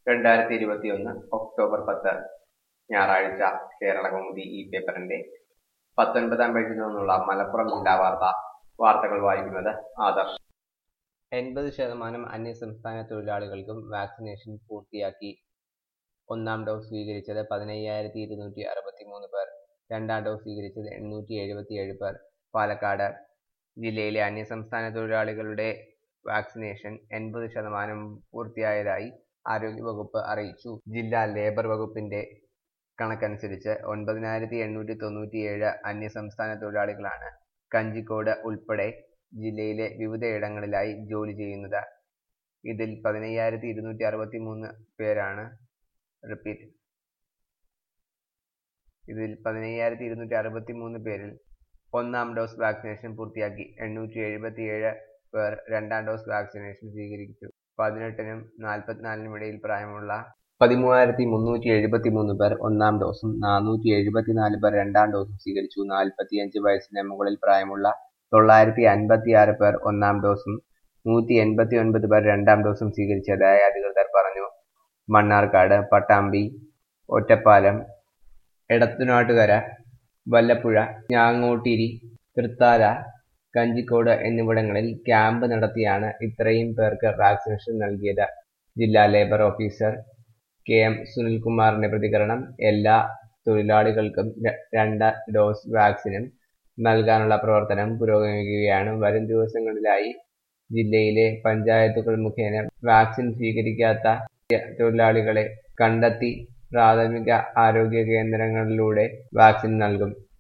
രണ്ടായിരത്തി ഇരുപത്തിയൊന്ന് ഒക്ടോബർ പത്ത് ഞായറാഴ്ച കേരളകൗമുദി ഈ പേപ്പറിന്റെ പത്തൊൻപതാം പേജിൽ നിന്നുള്ള മലപ്പുറം ജില്ലാ വാർത്ത വാർത്തകൾ വായിക്കുന്നത് ആദർശ് എൺപത് ശതമാനം അന്യസംസ്ഥാന തൊഴിലാളികൾക്കും വാക്സിനേഷൻ പൂർത്തിയാക്കി ഒന്നാം ഡോസ് സ്വീകരിച്ചത് പതിനയ്യായിരത്തി ഇരുന്നൂറ്റി അറുപത്തി മൂന്ന് പേർ രണ്ടാം ഡോസ് സ്വീകരിച്ചത് എണ്ണൂറ്റി എഴുപത്തിയേഴ് പേർ പാലക്കാട് ജില്ലയിലെ അന്യസംസ്ഥാന തൊഴിലാളികളുടെ വാക്സിനേഷൻ എൺപത് ശതമാനം പൂർത്തിയായതായി ആരോഗ്യവകുപ്പ് അറിയിച്ചു ജില്ലാ ലേബർ വകുപ്പിന്റെ കണക്കനുസരിച്ച് ഒൻപതിനായിരത്തി എണ്ണൂറ്റി തൊണ്ണൂറ്റിയേഴ് അന്യസംസ്ഥാന തൊഴിലാളികളാണ് കഞ്ചിക്കോട് ഉൾപ്പെടെ ജില്ലയിലെ വിവിധയിടങ്ങളിലായി ജോലി ചെയ്യുന്നത് ഇതിൽ പതിനയ്യായിരത്തി ഇരുന്നൂറ്റി അറുപത്തി മൂന്ന് പേരാണ് റിപ്പീറ്റ് ഇതിൽ പതിനയ്യായിരത്തി ഇരുന്നൂറ്റി അറുപത്തി മൂന്ന് പേരിൽ ഒന്നാം ഡോസ് വാക്സിനേഷൻ പൂർത്തിയാക്കി എണ്ണൂറ്റി എഴുപത്തിയേഴ് പേർ രണ്ടാം ഡോസ് വാക്സിനേഷൻ സ്വീകരിച്ചു പതിനെട്ടിനും നാൽപ്പത്തിനാലിനും ഇടയിൽ പ്രായമുള്ള പതിമൂവായിരത്തി മുന്നൂറ്റി എഴുപത്തി മൂന്ന് പേർ ഒന്നാം ഡോസും നാനൂറ്റി എഴുപത്തിനാല് പേർ രണ്ടാം ഡോസും സ്വീകരിച്ചു നാൽപ്പത്തിയഞ്ച് വയസ്സിന് മുകളിൽ പ്രായമുള്ള തൊള്ളായിരത്തി അൻപത്തി ആറ് പേർ ഒന്നാം ഡോസും നൂറ്റി എൺപത്തി ഒൻപത് പേർ രണ്ടാം ഡോസും സ്വീകരിച്ചതായി അധികൃതർ പറഞ്ഞു മണ്ണാർക്കാട് പട്ടാമ്പി ഒറ്റപ്പാലം എടത്തുനാട്ടുകര വല്ലപ്പുഴ ഞാങ്ങോട്ടിരി തൃത്താല കഞ്ചിക്കോട് എന്നിവിടങ്ങളിൽ ക്യാമ്പ് നടത്തിയാണ് ഇത്രയും പേർക്ക് വാക്സിനേഷൻ നൽകിയത് ജില്ലാ ലേബർ ഓഫീസർ കെ എം സുനിൽകുമാറിന്റെ പ്രതികരണം എല്ലാ തൊഴിലാളികൾക്കും രണ്ട് ഡോസ് വാക്സിനും നൽകാനുള്ള പ്രവർത്തനം പുരോഗമിക്കുകയാണ് വരും ദിവസങ്ങളിലായി ജില്ലയിലെ പഞ്ചായത്തുകൾ മുഖേന വാക്സിൻ സ്വീകരിക്കാത്ത തൊഴിലാളികളെ കണ്ടെത്തി പ്രാഥമിക ആരോഗ്യ കേന്ദ്രങ്ങളിലൂടെ വാക്സിൻ നൽകും